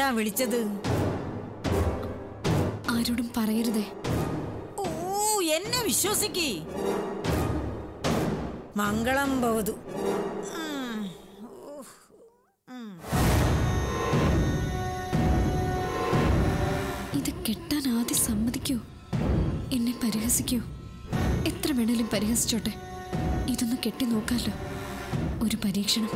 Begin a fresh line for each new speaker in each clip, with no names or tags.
എന്താ വിളിച്ചത്
ആരോടും പറയരുതേ
ഓ എന്നെ വിശ്വസിക്കേ മംഗളം ഭവതു ഉം. ഉഫ്. ഉം.
ഇത് കെട്ടാൻ ആദ്യം സമ്മതിക്കൂ എന്നെ പരിഹസിക്കൂ എത്ര വേണേലും പരിഹസിച്ചോട്ടെ ഇതൊന്ന് കെട്ടി നോക്കാമല്ലോ ഒരു പരീക്ഷണം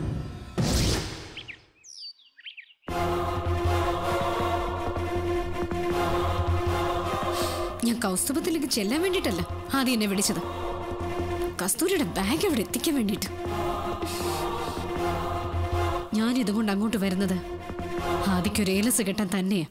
ഞാൻ കൗസ്തുഭത്തിലേക്ക് ചെല്ലാൻ വേണ്ടിയിട്ടല്ല ആദ്യം എന്നെ വിളിച്ചത് കസ്തൂരിയുടെ ബാഗ് അവിടെ എത്തിക്കാൻ വേണ്ടിയിട്ട് ഞാൻ ഇതുകൊണ്ട് അങ്ങോട്ട് വരുന്നത് ആദിക്കൊരു ഏലസ് കെട്ടാൻ തന്നെയാ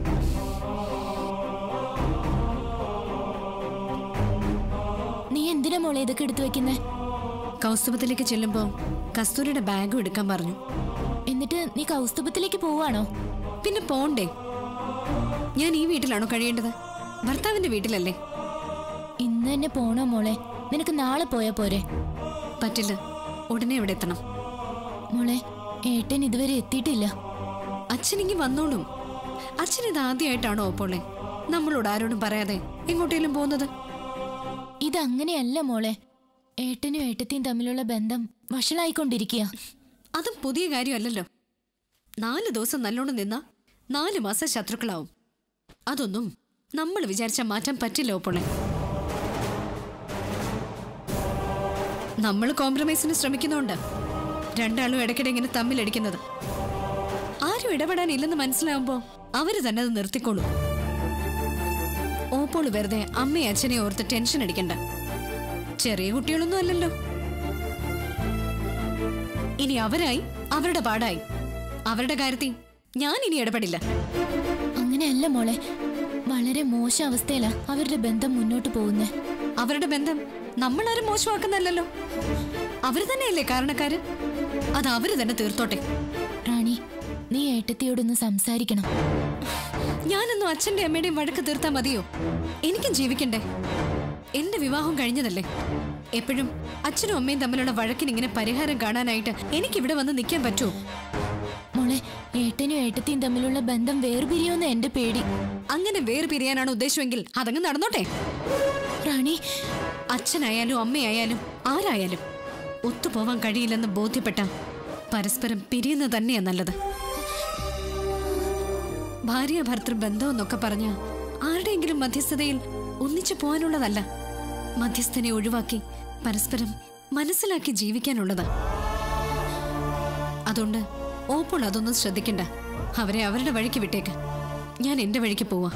നീ എന്തിനാ മോളെ ഇതൊക്കെ എടുത്തു വെക്കുന്നേ
കൗസ്തുഭത്തിലേക്ക് ചെല്ലുമ്പോ കസ്തൂരിയുടെ ബാഗും എടുക്കാൻ പറഞ്ഞു
എന്നിട്ട് നീ കൗസ്തുഭത്തിലേക്ക് പോവാണോ
പിന്നെ പോണ്ടേ ഞാൻ ഈ വീട്ടിലാണോ കഴിയേണ്ടത് ഭർത്താവിന്റെ വീട്ടിലല്ലേ
ഇന്ന് തന്നെ പോണോ മോളെ നിനക്ക് നാളെ പോയാ പോരെ
പറ്റില്ല ഉടനെ ഇവിടെ എത്തണം
മോളെ ഏട്ടൻ ഇതുവരെ എത്തിയിട്ടില്ല
അച്ഛനിങ്ങി വന്നോളും അച്ഛൻ ഇത് ആദ്യമായിട്ടാണോ ഓപ്പോളെ നമ്മളോട് ആരോടും പറയാതെ എങ്ങോട്ടേലും പോകുന്നത്
ഇതങ്ങനെയല്ല മോളെ ഏട്ടനും ഏട്ടത്തിയും തമ്മിലുള്ള ബന്ധം വഷളായിക്കൊണ്ടിരിക്കുക
അതും പുതിയ കാര്യമല്ലല്ലോ നാല് ദിവസം നല്ലോണം നിന്ന നാല് മാസം ശത്രുക്കളാവും അതൊന്നും നമ്മൾ വിചാരിച്ചാൽ മാറ്റാൻ പറ്റില്ല ഓപ്പോളെ നമ്മൾ കോംപ്രമൈസിന് ശ്രമിക്കുന്നോണ്ട് രണ്ടാളും ഇടയ്ക്കിടെ ഇങ്ങനെ തമ്മിലടിക്കുന്നത് ആരും ഇടപെടാനില്ലെന്ന് മനസ്സിലാവുമ്പോ അവര് തന്നെ അത് നിർത്തിക്കോളും ഓപ്പോൾ വെറുതെ അമ്മയും അച്ഛനെ ഓർത്ത് ടെൻഷൻ അടിക്കണ്ട ചെറിയ കുട്ടികളൊന്നും അല്ലല്ലോ ഇനി അവരായി അവരുടെ പാടായി അവരുടെ കാര്യത്തിൽ ഞാൻ ഇനി ഇടപെടില്ല
അങ്ങനെയല്ല മോളെ വളരെ മോശം അവസ്ഥയിലാ അവരുടെ ബന്ധം മുന്നോട്ട് പോകുന്നേ
അവരുടെ ബന്ധം നമ്മളാരും മോശമാക്കുന്നല്ലോ അവര് തന്നെയല്ലേ കാരണക്കാര് അത് അവര് തന്നെ തീർത്തോട്ടെ
റാണി നീ ഏട്ടത്തിയോടൊന്ന് സംസാരിക്കണം
ഞാനൊന്നും അച്ഛന്റെ അമ്മയുടെയും വഴക്ക് തീർത്താ മതിയോ എനിക്കും ജീവിക്കണ്ടേ എന്റെ വിവാഹം കഴിഞ്ഞതല്ലേ എപ്പോഴും അച്ഛനും അമ്മയും തമ്മിലുള്ള വഴക്കിന് ഇങ്ങനെ പരിഹാരം കാണാനായിട്ട് എനിക്കിവിടെ വന്ന് നിൽക്കാൻ പറ്റുമോ
മോളെ ഏട്ടനും ഏട്ടത്തിയും തമ്മിലുള്ള ബന്ധം വേർപിരിയോന്ന് എന്റെ പേടി
അങ്ങനെ വേർപിരിയാനാണ് ഉദ്ദേശമെങ്കിൽ അതങ്ങ് നടന്നോട്ടെ
റാണി
അച്ഛനായാലും അമ്മയായാലും ആരായാലും ഒത്തുപോവാൻ കഴിയില്ലെന്ന് ബോധ്യപ്പെട്ട പരസ്പരം പിരിയുന്നത് തന്നെയാ നല്ലത് ഭാര്യ ഭർത്തൃ ബന്ധം എന്നൊക്കെ പറഞ്ഞ ആരുടെയെങ്കിലും മധ്യസ്ഥതയിൽ ഒന്നിച്ചു പോകാനുള്ളതല്ല മധ്യസ്ഥനെ ഒഴിവാക്കി പരസ്പരം മനസ്സിലാക്കി ജീവിക്കാനുള്ളതാ അതുകൊണ്ട് ഓപ്പോൾ അതൊന്നും ശ്രദ്ധിക്കണ്ട അവരെ അവരുടെ വഴിക്ക് വിട്ടേക്ക് ഞാൻ എന്റെ വഴിക്ക് പോവാ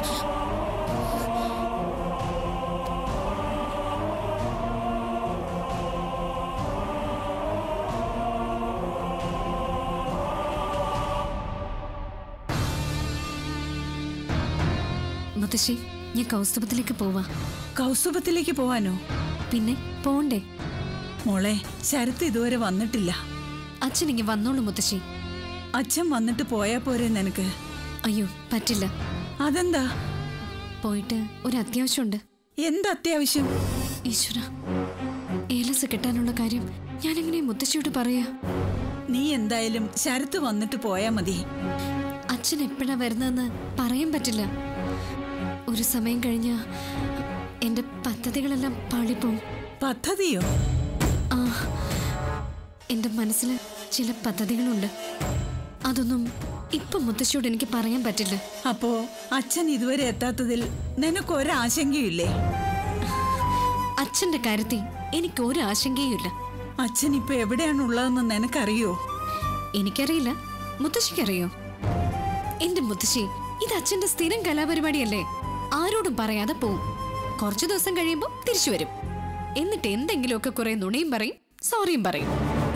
മുത്തശ്ശി ഞാൻ കൗസ്തുഭത്തിലേക്ക് പോവാ
കൗസ്തുഭത്തിലേക്ക് പോവാനോ
പിന്നെ പോണ്ടേ
മോളെ ശരത്ത് ഇതുവരെ വന്നിട്ടില്ല
അച്ഛനിങ്ങി വന്നോളൂ മുത്തശ്ശി
അച്ഛൻ വന്നിട്ട് പോയാ പോരെ നിനക്ക്
അയ്യോ പറ്റില്ല
അതെന്താ
പോയിട്ട് ഒരു അത്യാവശ്യമുണ്ട്
എന്ത് അത്യാവശ്യം
ഈശ്വര ഏലസ് കിട്ടാനുള്ള കാര്യം ഞാനെങ്ങനെ മുത്തശ്ശിയോട് പറയാ
നീ എന്തായാലും ശരത്ത് വന്നിട്ട് പോയാ മതി
അച്ഛൻ എപ്പോഴാ വരുന്നതെന്ന് പറയാൻ പറ്റില്ല ഒരു സമയം കഴിഞ്ഞ എന്റെ പദ്ധതികളെല്ലാം പാളിപ്പോവും
പദ്ധതിയോ
ആ എന്റെ മനസ്സിൽ ചില പദ്ധതികളുണ്ട് അതൊന്നും ഇപ്പൊ മുത്തശ്ശിയോട് എനിക്ക് പറയാൻ പറ്റില്ല
അപ്പോ അച്ഛൻ ഇതുവരെ എത്താത്തതിൽ നിനക്ക് ഒരാശങ്കയില്ലേ
അച്ഛന്റെ കാര്യത്തിൽ എനിക്ക് ഒരു ആശങ്കയുമില്ല
അച്ഛൻ ഇപ്പൊ എവിടെയാണുള്ളതെന്ന് നിനക്കറിയോ
എനിക്കറിയില്ല മുത്തശ്ശിക്കറിയോ എന്റെ മുത്തശ്ശി ഇത് അച്ഛന്റെ സ്ഥിരം കലാപരിപാടിയല്ലേ ആരോടും പറയാതെ പോവും കുറച്ചു ദിവസം കഴിയുമ്പോൾ തിരിച്ചു വരും എന്നിട്ട് എന്തെങ്കിലുമൊക്കെ കുറെ നുണയും പറയും സോറിയും പറയും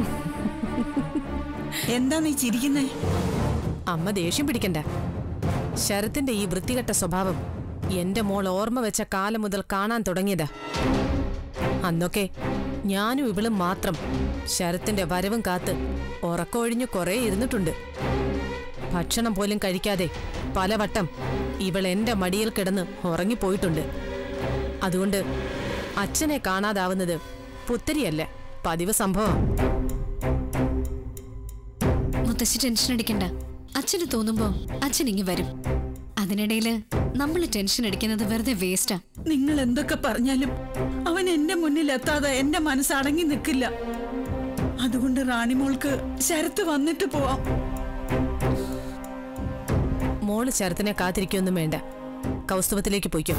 എന്താ നീ ചിരിക്കുന്നേ
അമ്മ ദേഷ്യം പിടിക്കണ്ട ശരത്തിന്റെ ഈ വൃത്തികെട്ട സ്വഭാവം എന്റെ മോൾ ഓർമ്മ വെച്ച കാലം മുതൽ കാണാൻ തുടങ്ങിയതാ അന്നൊക്കെ ഞാനും ഇവളും മാത്രം ശരത്തിന്റെ വരവും കാത്ത് ഉറക്കമൊഴിഞ്ഞു കുറേ ഇരുന്നിട്ടുണ്ട് ഭക്ഷണം പോലും കഴിക്കാതെ പലവട്ടം ഇവൾ എന്റെ മടിയിൽ കിടന്ന് ഉറങ്ങിപ്പോയിട്ടുണ്ട് അതുകൊണ്ട് അച്ഛനെ കാണാതാവുന്നത് പുത്തരിയല്ല പതിവ് സംഭവം
മുത്തശ്ശി ടെൻഷൻ അടിക്കണ്ട അച്ഛന് തോന്നുമ്പോ അച്ഛൻ ഇങ്ങി വരും അതിനിടയില് നമ്മൾ ടെൻഷൻ അടിക്കുന്നത് വെറുതെ വേസ്റ്റാ
നിങ്ങൾ എന്തൊക്കെ പറഞ്ഞാലും അവൻ എന്റെ മുന്നിൽ എത്താതെ എന്റെ മനസ്സ് അടങ്ങി നിൽക്കില്ല അതുകൊണ്ട് റാണിമോൾക്ക് ശരത്ത് വന്നിട്ട് പോവാം
മോള് ശരത്തിനെ കാത്തിരിക്കൊന്നും വേണ്ട കൗസ്തുഭത്തിലേക്ക് പോയിക്കോ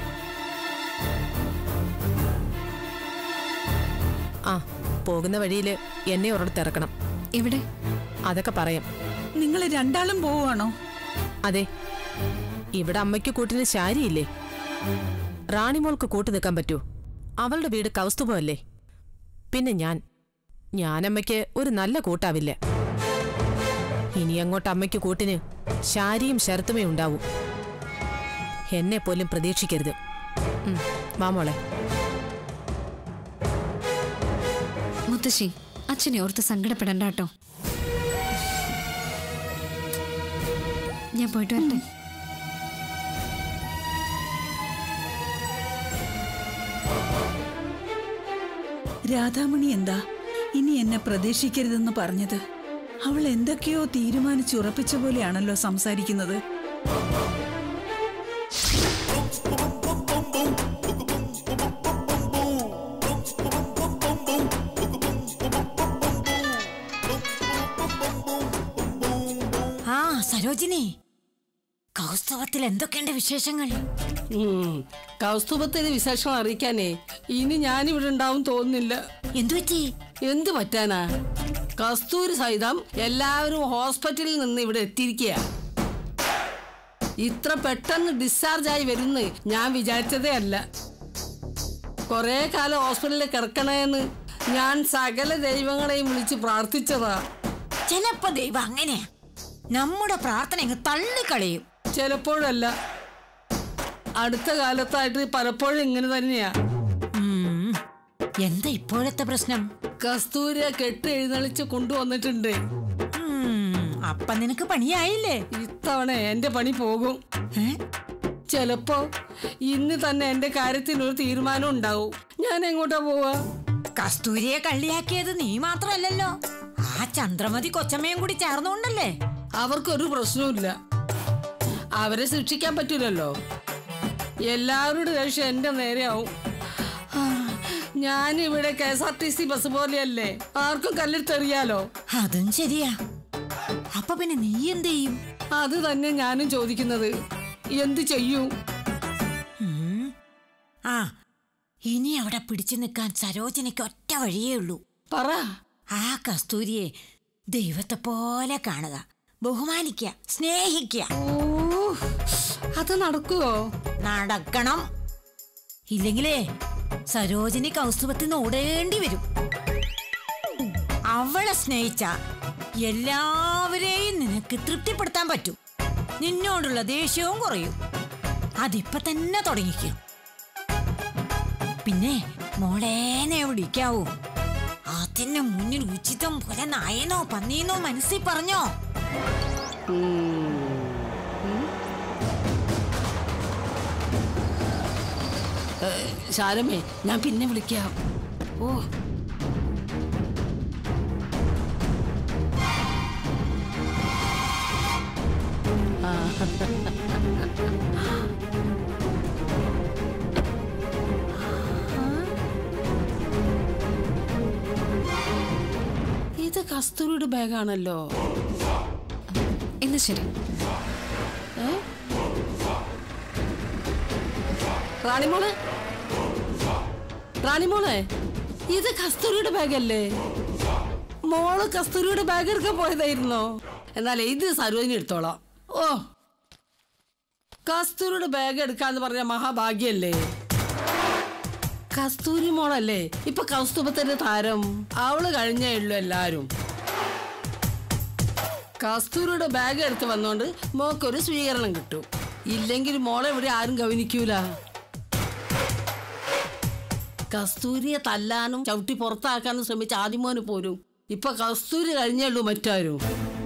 ആ പോകുന്ന വഴിയിൽ എന്നെ ഒരിടത്ത് ഇറക്കണം
എവിടെ
അതൊക്കെ പറയാം
നിങ്ങൾ രണ്ടാളും പോവാണോ
അതെ ഇവിടെ അമ്മയ്ക്ക് കൂട്ടിന് ശാരിയില്ലേ റാണിമോൾക്ക് കൂട്ടു നിൽക്കാൻ പറ്റൂ അവളുടെ വീട് കൗസ്തുഭമല്ലേ പിന്നെ ഞാൻ ഞാനമ്മയ്ക്ക് ഒരു നല്ല കൂട്ടാവില്ല ഇനി അങ്ങോട്ട് അമ്മയ്ക്ക് കൂട്ടിന് ശാരിയും ശരത്തുമേ ഉണ്ടാവൂ എന്നെ പോലും പ്രതീക്ഷിക്കരുത് ഉം, വാ മോളെ
മുത്തശ്ശി അച്ഛനെ ഓർത്ത് സങ്കടപ്പെടണ്ട കേട്ടോ ഞാൻ പോയിട്ട് വരട്ടെ
രാധാമണി എന്താ ഇനി എന്നെ പ്രതീക്ഷിക്കരുതെന്ന് പറഞ്ഞത് അവൾ എന്തൊക്കെയോ തീരുമാനിച്ചുറപ്പിച്ച പോലെയാണല്ലോ സംസാരിക്കുന്നത്
ആ സരോജിനി കൗസ്തവത്തിൽ എന്തൊക്കെയുണ്ട് വിശേഷങ്ങൾ
ഉം. കൗസ്തുഭത്തിന്റെ വിശേഷം അറിയിക്കാനേ ഇനി ഞാനിവിടെ ഉണ്ടാവും തോന്നുന്നില്ല
എന്തുപറ്റി
എന്ത് പറ്റാനാ കസ്തൂരി സഹിതം എല്ലാവരും ഹോസ്പിറ്റലിൽ നിന്ന് ഇവിടെ എത്തിയിരിക്കുക ഇത്ര പെട്ടെന്ന് ഡിസ്ചാർജ് ആയി വരുന്ന് ഞാൻ വിചാരിച്ചതേ അല്ല കൊറേ കാലം ഹോസ്പിറ്റലിൽ കിടക്കണേന്ന് ഞാൻ സകല ദൈവങ്ങളെയും വിളിച്ച് പ്രാർത്ഥിച്ചതാ
ചിലപ്പോ ദൈവം അങ്ങനെയാ നമ്മുടെ പ്രാർത്ഥന അങ്ങ് തള്ളിക്കളയും
ചിലപ്പോഴല്ല അടുത്ത കാലത്തായിട്ട് പലപ്പോഴും ഇങ്ങനെ തന്നെയാ
ഉം. എന്താ ഇപ്പോഴത്തെ പ്രശ്നം
കസ്തൂരിയെ കെട്ട് എഴുന്നള്ളിച്ച് കൊണ്ടുവന്നിട്ടുണ്ട്
ഉം, അപ്പൊ നിനക്ക് പണിയായില്ലേ
ഇത്തവണ എന്റെ പണി പോകും
ഏ?
ചിലപ്പോ ഇന്ന് തന്നെ എന്റെ കാര്യത്തിൽ ഒരു തീരുമാനം ഉണ്ടാവും ഞാൻ എങ്ങോട്ടാ പോവാ
കസ്തൂരിയെ കള്ളിയാക്കിയത് നീ മാത്രല്ലല്ലോ ആ ചന്ദ്രമതി കൊച്ചമ്മയും കൂടി ചേർന്നുകൊണ്ടല്ലേ
അവർക്കൊരു പ്രശ്നവുമില്ല അവരെ ശിക്ഷിക്കാൻ പറ്റൂലല്ലോ എല്ലാവരുടെ രക്ഷ എന്റെ നേരെയാവും ആ, ഞാനിവിടെ K S R T C bus പോലെയല്ലേ ആർക്കും കല്ലെടുത്തെറിയാലോ
അതും ശരിയാ അപ്പൊ പിന്നെ നീ എന്ത് ചെയ്യും
അത് തന്നെ ഞാനും ചോദിക്കുന്നത് എന്ത് ചെയ്യും
ഉം. ആ ഇനി അവിടെ പിടിച്ചു നിൽക്കാൻ സരോജിനിക്ക് ഒറ്റ വഴിയേ ഉള്ളൂ
പറ
ആ കസ്തൂരിയെ ദൈവത്തെ പോലെ കാണുക ബഹുമാനിക്കുക സ്നേഹിക്കുക
ഓ അത് നടക്കുവോ
നടക്കണം ഇല്ലെങ്കിലേ സരോജിനി കൗസ്തുഭത്തിന് ഓടേണ്ടി വരും അവളെ സ്നേഹിച്ച എല്ലാവരെയും നിനക്ക് തൃപ്തിപ്പെടുത്താൻ പറ്റും നിന്നോടുള്ള ദേഷ്യവും കുറയും അതിപ്പൊ തന്നെ തുടങ്ങിക്കും പിന്നെ മോളേനെ വിളിക്കാവൂ അതിന് മുന്നിൽ ഉചിതം പോലെ നായനോ പന്നീനോ മനസ്സിൽ പറഞ്ഞോ
ശാരമേ ഞാൻ പിന്നെ വിളിക്കാം ഓ ഇത് കസ്തൂരിയുടെ ബാഗാണല്ലോ
എന്നാ ശരി
റാണിമോളെ റാണിമോളെ ഇത് കസ്തൂരിയുടെ ബാഗല്ലേ മോള് കസ്തൂരിയുടെ ബാഗ് എടുക്കാൻ പോയതായിരുന്നോ എന്നാലേ ഇത് സരോജിനി എടുത്തോളാം ഓ കസ്തൂരിയുടെ ബാഗ് എടുക്കാന്ന് പറഞ്ഞ മഹാഭാഗ്യല്ലേ കസ്തൂരി മോളല്ലേ ഇപ്പൊ കൗസ്തുഭത്തിന്റെ താരം അവള് കഴിഞ്ഞേ ഉള്ളൂ എല്ലാരും കസ്തൂരിയുടെ ബാഗ് എടുത്ത് വന്നോണ്ട് മോക്കൊരു സ്വീകരണം കിട്ടും ഇല്ലെങ്കിൽ മോളെ ഇവിടെ ആരും ഗവനിക്കൂല കസ്തൂരിയെ തല്ലാനും ചവിട്ടി പുറത്താക്കാനും ശ്രമിച്ച ആദിമോന് പോലും ഇപ്പൊ കസ്തൂരി കഴിഞ്ഞുള്ളൂ മറ്റാരും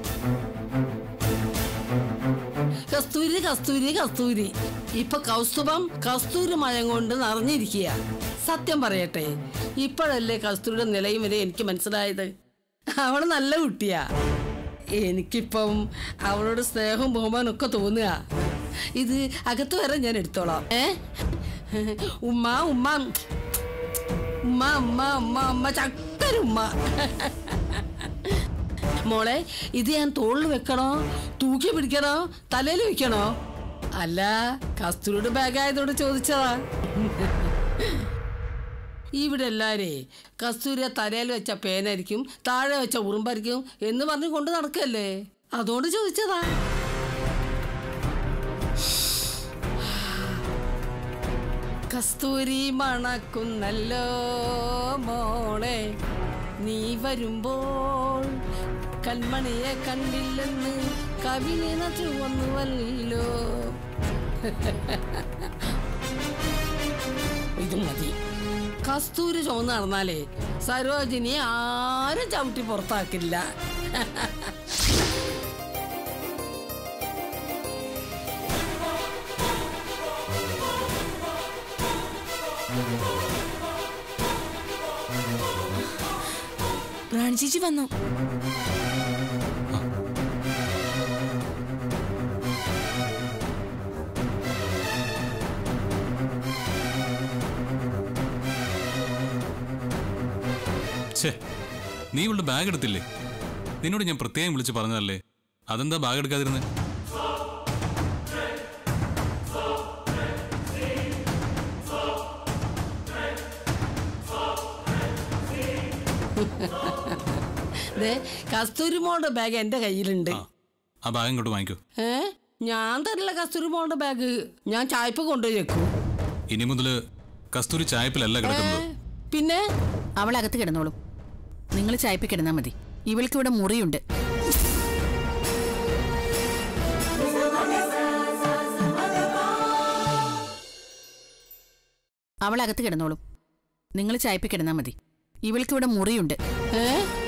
കസ്തൂരി കസ്തൂരി കസ്തൂരി ഇപ്പൊ കൗസ്തുഭം കസ്തൂരി മയം കൊണ്ട് നിറഞ്ഞിരിക്കുക സത്യം പറയട്ടെ ഇപ്പോഴല്ലേ കസ്തൂരിയുടെ നിലയും വരെ എനിക്ക് മനസ്സിലായത് അവള് നല്ല കുട്ടിയാ എനിക്കിപ്പം അവളോട് സ്നേഹവും ബഹുമാനം ഒക്കെ തോന്നുക ഇത് അകത്ത് വരെ ഞാൻ എടുത്തോളാം ഏ ഉമ്മ ഉമ്മ ഉമ്മ ഉമ്മ ഉമ്മ ഉമ്മ ചക്കരുമ്മ മോളെ ഇത് ഞാൻ തോളിൽ വെക്കണോ തൂക്കി പിടിക്കണോ തലയിൽ വെക്കണോ അല്ല കസ്തൂരിയുടെ ബാഗ് ആയതോട് ചോദിച്ചതാ ഇവിടെ എല്ലാരേ കസ്തൂരിയ തലയിൽ വെച്ച പേനായിരിക്കും താഴെ വെച്ച ഉറുമ്പായിരിക്കും എന്ന് പറഞ്ഞ് കൊണ്ട് നടക്കല്ലേ അതുകൊണ്ട് ചോദിച്ചതാ കസ്തൂരി മണക്കുന്നല്ലോ മോളെ നീ വരുമ്പോൾ കൺമണിയെ കണ്ടില്ലെന്ന് കവിനിന ചുവന്നുവല്ലോ ഇത് മതി കസ്തൂരി ചുവന്ന് നടന്നാലേ സരോജിനി ആരും ചവിട്ടി പുറത്താക്കില്ല
റാണി ചേച്ചി വന്നു
ഛേ നീ ഇവളുടെ ബാഗ് എടുത്തില്ലേ നിന്നോട് ഞാൻ പ്രത്യേകം വിളിച്ച് പറഞ്ഞതല്ലേ അതെന്താ ബാഗ് എടുക്കാതിരുന്നത്
ദേ കസ്തൂരി മോളുടെ ബാഗ് എന്റെ കയ്യിലുണ്ട്
ആ ആ ബാഗ് ഇങ്ങോട്ട് വാങ്ങിക്കോ
ഏ ഞാൻ തരില്ല കസ്തൂരി മോളുടെ ബാഗ് ഞാൻ ചായപ്പ് കൊണ്ടുപോയി വെക്കും
ഇനി മുതൽ കസ്തൂരി ചായപ്പിലല്ല കിടക്കുന്നത്
പിന്നെ
അവൾ അകത്ത് കിടന്നോളും നിങ്ങൾ ചായപ്പി കിടന്നാൽ മതി ഇവൾക്ക് ഇവിടെ മുറിയുണ്ട് അവൾ അകത്ത് കിടന്നോളും നിങ്ങൾ ചായപ്പി കിടന്നാൽ മതി ഇവൾക്ക് ഇവിടെ മുറിയുണ്ട്
ഏ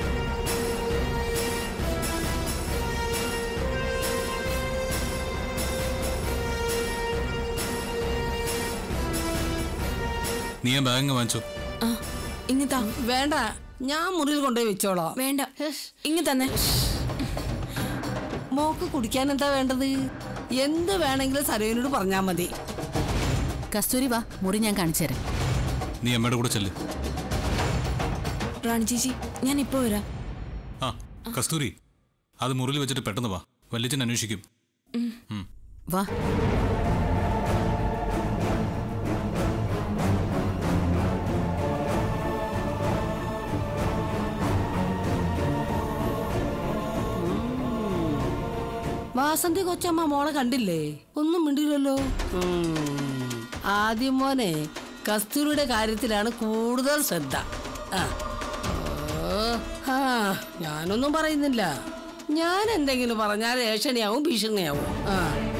നീ ആ ബാഗ് അങ്ങ് വാങ്ങിച്ചോ
ആ ഇങ്ങ് താ
വേണ്ട ഞാൻ മുറിയിൽ കൊണ്ടുപോയി വെച്ചോളാം
വേണ്ട ഇങ്ങ് തന്നെ
മോക്ക് കുടിക്കാൻ എന്താ വേണ്ടത് എന്ത് വേണമെങ്കിലും സരോജിനോട് പറഞ്ഞാൽ മതി
കസ്തൂരി വാ മുറി ഞാൻ കാണിച്ചു തരാം
നീ അമ്മയുടെ കൂടെ ചെല്ല്
റാണി ചേച്ചി ഞാൻ ഇപ്പൊ വരാം
ആ കസ്തൂരി അത് മുറിയിൽ വെച്ചിട്ട് പെട്ടെന്ന് വാ വല്യച്ഛൻ അന്വേഷിക്കും ഉം.
വാ
വാസന്തി കൊച്ചമ്മ മോളെ കണ്ടില്ലേ ഒന്നും മിണ്ടില്ലല്ലോ ഉം. ആദ്യം മോനെ കസ്തൂരിയുടെ കാര്യത്തിലാണ് കൂടുതൽ ശ്രദ്ധ ആ. ഓ, ആ ഞാനൊന്നും പറയുന്നില്ല ഞാൻ എന്തെങ്കിലും പറഞ്ഞാൽ ഏഷണിയാവും ഭീഷണിയാവും ആ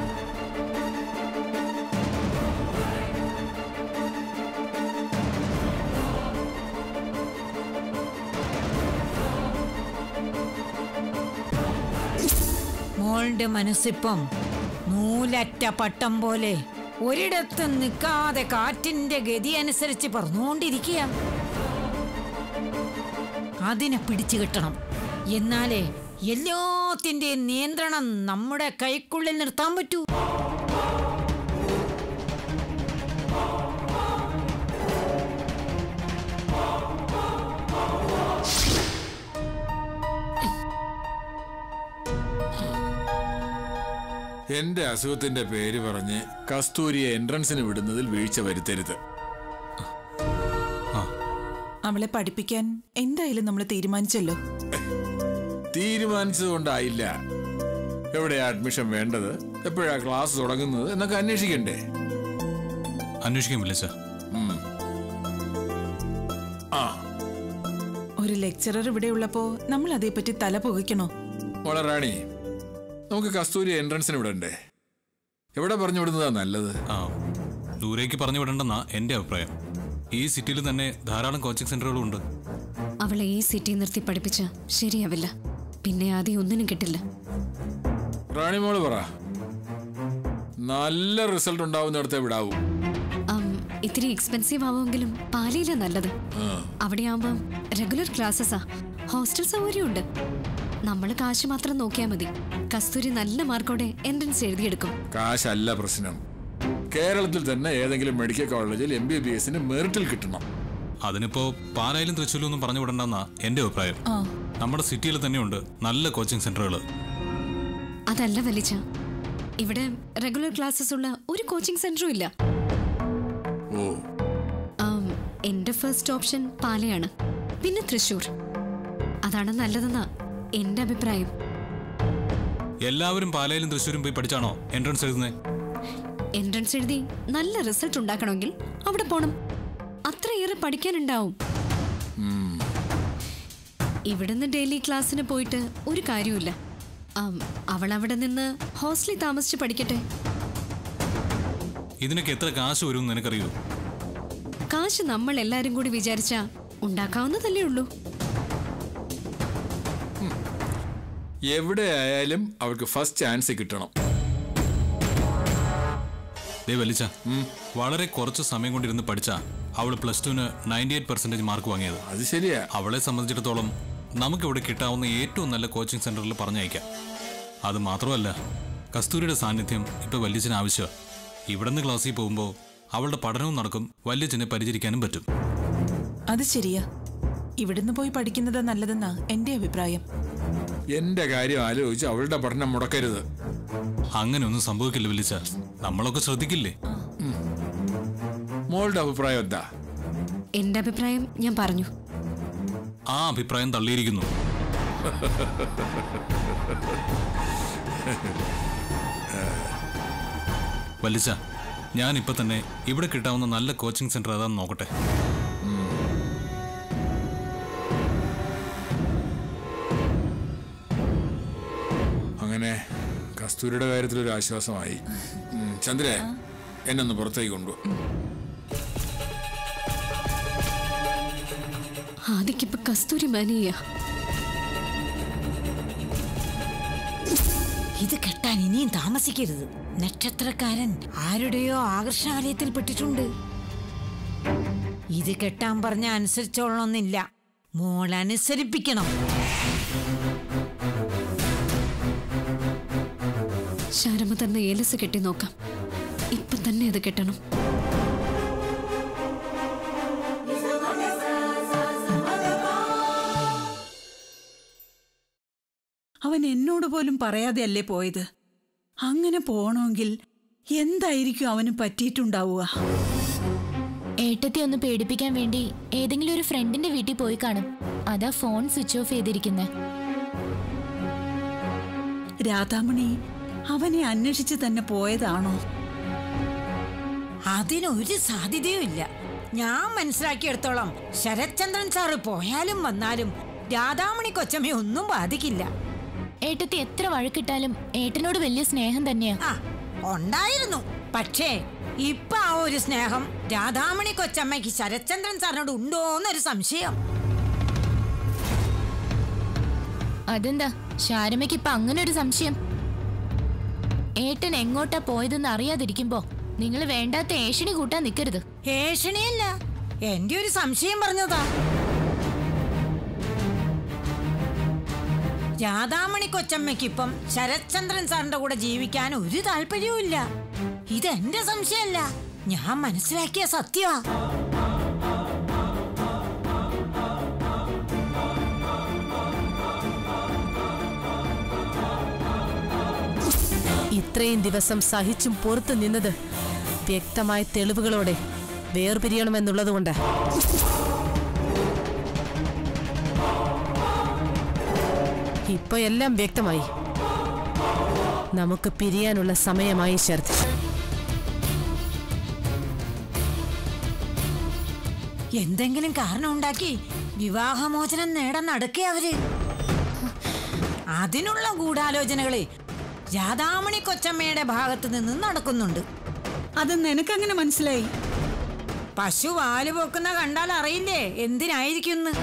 മോളുടെ മനസ്സിപ്പം നൂലറ്റ പട്ടം പോലെ ഒരിടത്തും നിൽക്കാതെ കാറ്റിന്റെ ഗതി അനുസരിച്ച് പറഞ്ഞുകൊണ്ടിരിക്കുക അതിനെ പിടിച്ചു കിട്ടണം എന്നാലേ എല്ലാത്തിന്റെയും നിയന്ത്രണം നമ്മുടെ കൈക്കുള്ളിൽ നിർത്താൻ പറ്റൂ
എന്റെ അസുഖത്തിന്റെ പേര് പറഞ്ഞ് കസ്തൂരിയെ എൻട്രൻസിന് വിടുന്നതിൽ വീഴ്ച വരുത്തരുത്
അവളെ പഠിപ്പിക്കാൻ എന്തായാലും നമ്മൾ തീരുമാനിച്ചല്ലോ
തീരുമാനിച്ചതുകൊണ്ടായില്ല എവിടെയാ അഡ്മിഷൻ വേണ്ടത് എപ്പോഴാ ക്ലാസ് തുടങ്ങുന്നത് എന്നൊക്കെ അന്വേഷിക്കണ്ടേ
അന്വേഷിക്കാൻ വിളിച്ച
ഉം. ആ
ഒരു ലെക്ചറർ ഇവിടെ ഉള്ളപ്പോ നമ്മൾ അതേപ്പറ്റി തല പുകയ്ക്കണോ
മോളെ റാണി നമുക്ക് കസ്തൂരി എൻട്രൻസിന് വിടണ്ടേ എവിടെ പറഞ്ഞു വിടുന്നതാ നല്ലത്
ആ ദൂരേക്ക് പറഞ്ഞു വിടണ്ടെന്നാ എൻ്റെ അഭിപ്രായം ഈ സിറ്റിയിൽ തന്നെ ധാരാളം കോച്ചിങ് സെന്ററുകളും ഉണ്ട്
അവളെ ഈ സിറ്റി നിർത്തി പഠിപ്പിച്ച ശരിയാവില്ല പിന്നെ ആദ്യം ഒന്നിനും കിട്ടില്ല
റാണി മോള് പറ നല്ല റിസൾട്ട് ഉണ്ടാവുന്നിടത്തെ വിടാവൂ
ആം, ഇത്തിരി എക്സ്പെൻസീവ് ആവുമെങ്കിലും പാലിയില നല്ലത്
ആ.
അവിടെയാവുമ്പം റെഗുലർ ക്ലാസ്സസാ ഹോസ്റ്റൽ സൗകര്യമുണ്ട് നമ്മൾ കാശ് മാത്രം നോക്കിയാൽ മതി കസ്തൂരി നല്ല മാർക്കോടെ എൻട്രൻസ് എഴുതിയെടുക്കും
കാശല്ല പ്രശ്നം കേരളത്തിൽ തന്നെ ഏതെങ്കിലും മെഡിക്കൽ കോളേജിൽ എം ബി ബി എസിന് മെറിറ്റിൽ കിട്ടണം
അതിനിപ്പോ പാലായിലും തൃശ്ശൂരും ഒന്നും പറഞ്ഞു വിടണ്ടെന്നാ എന്റെ അഭിപ്രായം നമ്മുടെ സിറ്റിയിൽ തന്നെയുണ്ട് നല്ല കോച്ചിങ് സെന്ററുകൾ
അതല്ല വലിച്ച ഇവിടെ റെഗുലർ ക്ലാസ്സസ് ഉള്ള ഒരു കോച്ചിങ് സെന്ററും ഇല്ല
ഓ
ആം, എന്റെ ഫസ്റ്റ് ഓപ്ഷൻ പാലയാണ് പിന്നെ തൃശൂർ അതാണ് നല്ലതെന്നാ എന്റെ അഭിപ്രായം
എല്ലാവരും പാലായിലും തൃശ്ശൂരും പോയി പഠിച്ചാണോ എൻട്രൻസ് എഴുതുന്നത്
എൻട്രൻസ് എഴുതി നല്ല റിസൾട്ട് ഉണ്ടാക്കണമെങ്കിൽ അവിടെ പോണം അത്രയേറെ പഠിക്കാനുണ്ടാവും ഇവിടുന്ന് ഡെയിലി ക്ലാസ്സിന് പോയിട്ട് ഒരു കാര്യമില്ല ആം, അവൾ അവിടെ നിന്ന് ഹോസ്റ്റലിൽ താമസിച്ച് പഠിക്കട്ടെ
ഇതിനൊക്കെ എത്ര കാശ് വരും എന്ന് നിനക്കറിയോ
കാശ് നമ്മൾ എല്ലാരും കൂടി വിചാരിച്ചാ ഉണ്ടാക്കാവുന്നതല്ലേ ഉള്ളൂ
എവിടെ ആയാലും അവൾക്ക് ഫസ്റ്റ് ചാൻസ് കിട്ടണം
ദേ വലിച്ച വളരെ കുറച്ച് സമയം കൊണ്ടിരുന്ന് പഠിച്ചാ അവൾ പ്ലസ് ടുവിന് നയൻറ്റി എയ്റ്റ് പെർസെന്റേജ് മാർക്ക് വാങ്ങിയത്
അത് ശരിയാ
അവളെ സംബന്ധിച്ചിടത്തോളം നമുക്കിവിടെ കിട്ടാവുന്ന ഏറ്റവും നല്ല കോച്ചിങ് സെന്ററിൽ പറഞ്ഞയക്കാം അത് മാത്രമല്ല കസ്തൂരിയുടെ സാന്നിധ്യം ഇപ്പൊ വല്യച്ഛന് ആവശ്യമാണ് ഇവിടുന്ന് ക്ലാസ്സിൽ പോകുമ്പോൾ അവളുടെ പഠനവും നടക്കും വല്യച്ഛനെ പരിചരിക്കാനും പറ്റും
അത് ശരിയാ ഇവിടുന്ന് പോയി പഠിക്കുന്നത് നല്ലതെന്നാ എന്റെ അഭിപ്രായം
എന്റെ കാര്യം ആലോചിച്ച് അവളുടെ പഠനം മുടക്കരുത്
അങ്ങനെ ഒന്നും സംഭവിക്കില്ല വിളിച്ച നമ്മളൊക്കെ ശ്രദ്ധിക്കില്ലേ
മോളുടെ അഭിപ്രായം എന്താ
എന്റെ അഭിപ്രായം ഞാൻ പറഞ്ഞു
ആ അഭിപ്രായം തള്ളിയിരിക്കുന്നു വലിച്ച ഞാൻ ഇപ്പൊ തന്നെ ഇവിടെ കിട്ടാവുന്ന നല്ല കോച്ചിങ് സെന്റർ ഏതാന്ന് നോക്കട്ടെ
അങ്ങനെ കസ്തൂരിയുടെ കാര്യത്തിൽ ഒരു ആശ്വാസമായി ഉം, ചന്ദ്രേ എന്നെ ഒന്ന് പുറത്തേക്ക് കൊണ്ടു
ആദിക്കിപ്പോ കസ്തൂരി മാനേയ
ഇത് കെട്ടാൻ ഇനിയും താമസിക്കരുത് നക്ഷത്രക്കാരൻ ആരുടെയോ ആകർഷണാലയത്തിൽ പെട്ടിട്ടുണ്ട് ഇത് കെട്ടാൻ പറഞ്ഞ അനുസരിച്ചോളണമെന്നില്ല മോൾ അനുസരിപ്പിക്കണം
ശാരമ തന്ന ഏലസ് കെട്ടി നോക്കാം ഇപ്പൊ തന്നെ അത് കെട്ടണം
അവൻ എന്നോട് പോലും പറയാതെയല്ലേ പോയത് അങ്ങനെ പോണമെങ്കിൽ എന്തായിരിക്കും അവന് പറ്റിയിട്ടുണ്ടാവുക
ഏട്ടത്തെ ഒന്ന് പേടിപ്പിക്കാൻ വേണ്ടി ഏതെങ്കിലും ഒരു ഫ്രണ്ടിന്റെ വീട്ടിൽ പോയി കാണും അതാ ഫോൺ സ്വിച്ച് ഓഫ് ചെയ്തിരിക്കുന്നത്
രാധാമണി അവനെ അന്വേഷിച്ച് തന്നെ പോയതാണോ
അതിനൊരു സാധ്യതയും ഇല്ല ഞാൻ മനസ്സിലാക്കിയെടുത്തോളം ശരത്ചന്ദ്രൻ സാറ് പോയാലും വന്നാലും രാധാമണി കൊച്ചമ്മയെ ഒന്നും ബാധിക്കില്ല
ഏട്ടത്തി എത്ര വഴക്കിട്ടാലും ഏട്ടനോട് വലിയ സ്നേഹം തന്നെയാ
ആ ഉണ്ടായിരുന്നു പക്ഷേ ഇപ്പൊ ആ ഒരു സ്നേഹം രാധാമണി കൊച്ചമ്മയ്ക്ക് ശരത്ചന്ദ്രൻ സാറിനോട് ഉണ്ടോ എന്നൊരു സംശയം
അതെന്താ ശാരമയ്ക്ക് ഇപ്പൊ അങ്ങനെ ഒരു സംശയം ഏട്ടൻ എങ്ങോട്ടാ പോയതെന്ന് അറിയാതിരിക്കുമ്പോ നിങ്ങൾ വേണ്ടാത്ത ഏഷണി കൂട്ടാൻ നിൽക്കരുത്
ഏഷണിയല്ല എന്റെ ഒരു സംശയം പറഞ്ഞതാ രാധാമണി കൊച്ചമ്മയ്ക്കിപ്പം ശരത്ചന്ദ്രൻ സാറിന്റെ കൂടെ ജീവിക്കാൻ ഒരു താല്പര്യവും ഇല്ല ഇതെന്റെ സംശയമല്ല ഞാൻ മനസ്സിലാക്കിയ സത്യമാ
ഇത്രയും ദിവസം സഹിച്ചും പുറത്തു നിന്നത് വ്യക്തമായ തെളിവുകളോടെ വേർപിരിയണമെന്നുള്ളതുകൊണ്ട് ഇപ്പൊ എല്ലാം വ്യക്തമായി നമുക്ക് പിരിയാനുള്ള സമയമായി ശരത്
എന്തെങ്കിലും കാരണം ഉണ്ടാക്കി വിവാഹമോചനം നേടാൻ നടക്കേ അവര് അതിനുള്ള ഗൂഢാലോചനകളെ രാധാമണി കൊച്ചമ്മയുടെ ഭാഗത്ത് നിന്ന് നടക്കുന്നുണ്ട്
അത് നിനക്കങ്ങനെ മനസ്സിലായി
പശു വാല് പോക്കുന്ന കണ്ടാൽ അറിയില്ലേ എന്തിനായിരിക്കുന്നു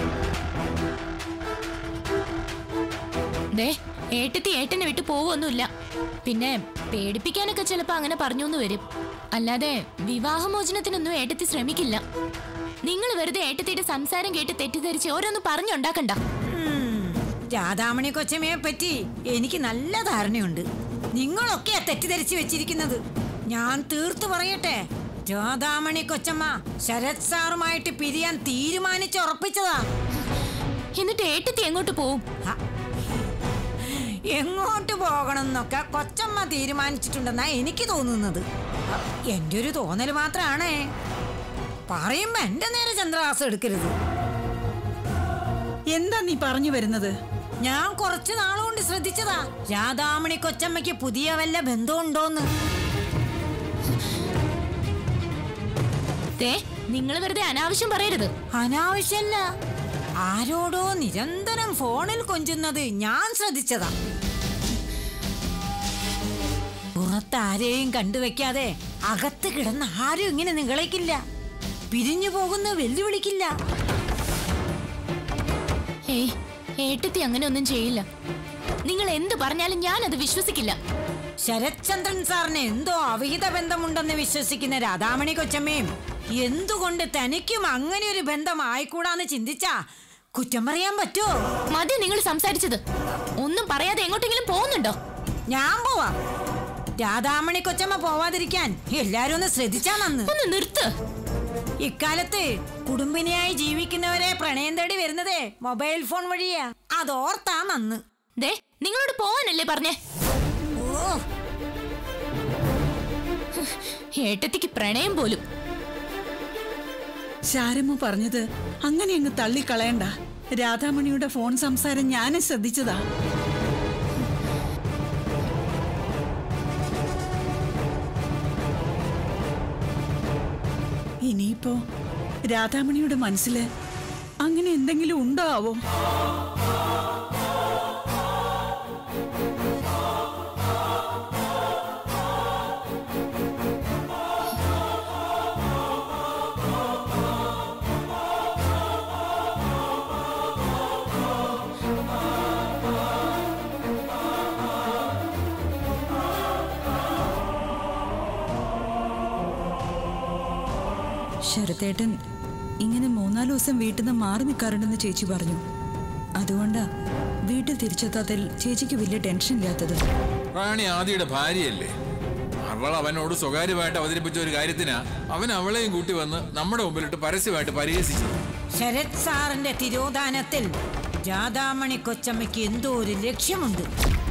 ദേ ഏട്ടത്തി ഏട്ടനെ വിട്ട് പോവൊന്നുമില്ല പിന്നെ പേടിപ്പിക്കാനൊക്കെ ചിലപ്പോ അങ്ങനെ പറഞ്ഞു എന്ന് വരും അല്ലാതെ വിവാഹമോചനത്തിനൊന്നും ഏട്ടത്തി ശ്രമിക്കില്ല നിങ്ങൾ വെറുതെ ഏട്ടത്തിയുടെ സംസാരം കേട്ട് തെറ്റിദ്ധരിച്ച് ഓരോന്ന് പറഞ്ഞുണ്ടാക്കണ്ട
രാധാമണി കൊച്ചമ്മയെ പറ്റി എനിക്ക് നല്ല ധാരണയുണ്ട് നിങ്ങളൊക്കെയാ തെറ്റിദ്ധരിച്ചു വെച്ചിരിക്കുന്നത് ഞാൻ തീർത്തു പറയട്ടെ രാധാമണി കൊച്ചമ്മ ശരത് സാറുമായിട്ട് പിരിയാൻ തീരുമാനിച്ചുറപ്പിച്ചതാ
എന്നിട്ട് ഏട്ടത്തി എങ്ങോട്ട് പോവും
ഹ. എങ്ങോട്ട് പോകണം എന്നൊക്കെ കൊച്ചമ്മ തീരുമാനിച്ചിട്ടുണ്ടെന്നാ എനിക്ക് തോന്നുന്നത് എന്റെ ഒരു തോന്നൽ മാത്രാണേ പറയുമ്പോ എന്റെ നേരെ ചന്ദ്രഹാസം എടുക്കരുത്
എന്താ നീ പറഞ്ഞു വരുന്നത്
ഞാൻ കുറച്ചു നാളുകൊണ്ട് ശ്രദ്ധിച്ചതാ രാധാമണി കൊച്ചമ്മയ്ക്ക് പുതിയ വല്ല ബന്ധമുണ്ടോന്ന്
ദേ നിങ്ങൾ വെറുതെ അനാവശ്യം പറയരുത്
അനാവശ്യമല്ല ആരോടോ നിരന്തരം ഫോണിൽ കൊഞ്ചുന്നത് ഞാൻ ശ്രദ്ധിച്ചതാ പുറത്താരെയും കണ്ടുവെക്കാതെ അകത്ത് കിടന്ന് ആരും ഇങ്ങനെ നികളയ്ക്കില്ല പിരിഞ്ഞു പോകുന്ന വെല്ലുവിളിക്കില്ല
ഏയ് ഏട്ടത്തി അങ്ങനെ ഒന്നും ചെയ്യില്ല നിങ്ങൾ എന്ത് പറഞ്ഞാലും ഞാൻ അത് വിശ്വസിക്കില്ല
ശരത് ചന്ദ്രൻ സാറിന് എന്തോ അവിഹിത ബന്ധമുണ്ടെന്ന് വിശ്വസിക്കുന്ന രാധാമണി കൊച്ചമ്മയും എന്തുകൊണ്ട് തനിക്കും അങ്ങനെ ഒരു ബന്ധം ആയിക്കൂടാന്ന് ചിന്തിച്ചാ കുറ്റം പറയാൻ പറ്റുമോ
മതി നിങ്ങൾ സംസാരിച്ചത് ഒന്നും പറയാതെ എങ്ങോട്ടെങ്കിലും പോകുന്നുണ്ടോ
ഞാൻ പോവാം രാധാമണി കൊച്ചമ്മ പോവാതിരിക്കാൻ എല്ലാരും ഒന്ന് ശ്രദ്ധിച്ചാ നന്ന്
ഒന്ന് നിർത്ത്
ഇക്കാലത്ത് കുടുംബിനിയായി ജീവിക്കുന്നവരെ പ്രണയം തേടി വരുന്നതേ മൊബൈൽ ഫോൺ വഴിയാ അതോർത്താ നന്ന്
ദേ നിങ്ങളോട് പോവാനല്ലേ പറഞ്ഞേ
ഓ
ഏട്ടത്തിക്ക് പ്രണയം പോലും
ശാരമ്മ പറഞ്ഞത് അങ്ങനെ അങ്ങ് തള്ളിക്കളയണ്ട രാധാമണിയുടെ ഫോൺ സംസാരം ഞാനും ശ്രദ്ധിച്ചതാ ഇനിയിപ്പോ രാധാമണിയുടെ മനസ്സില് അങ്ങനെ എന്തെങ്കിലും ഉണ്ടോ ആവോ
ശരത്തേട്ടൻ ഇങ്ങനെ മൂന്നാല് ദിവസം വീട്ടിൽ നിന്ന് മാറി നിൽക്കാറുണ്ടെന്ന് ചേച്ചി പറഞ്ഞു അതുകൊണ്ടാ വീട്ടിൽ തിരിച്ചെത്താത്തതിൽ ചേച്ചിക്ക് വലിയ ടെൻഷൻ ഇല്ലാത്തത്
റാണി ആദിയുടെ ഭാര്യയല്ലേ അവൾ അവനോട് സ്വകാര്യമായിട്ട് അവതരിപ്പിച്ച ഒരു കാര്യത്തിനാ അവൻ അവളെയും കൂട്ടി വന്ന് നമ്മുടെ മുമ്പിലിട്ട് പരസ്യമായിട്ട് പരിഹസിച്ചു
ശരത് സാറിന്റെ തിരോധാനത്തിൽ രാധാമണി കൊച്ചമ്മയ്ക്ക് എന്തോ ഒരു ലക്ഷ്യമുണ്ട്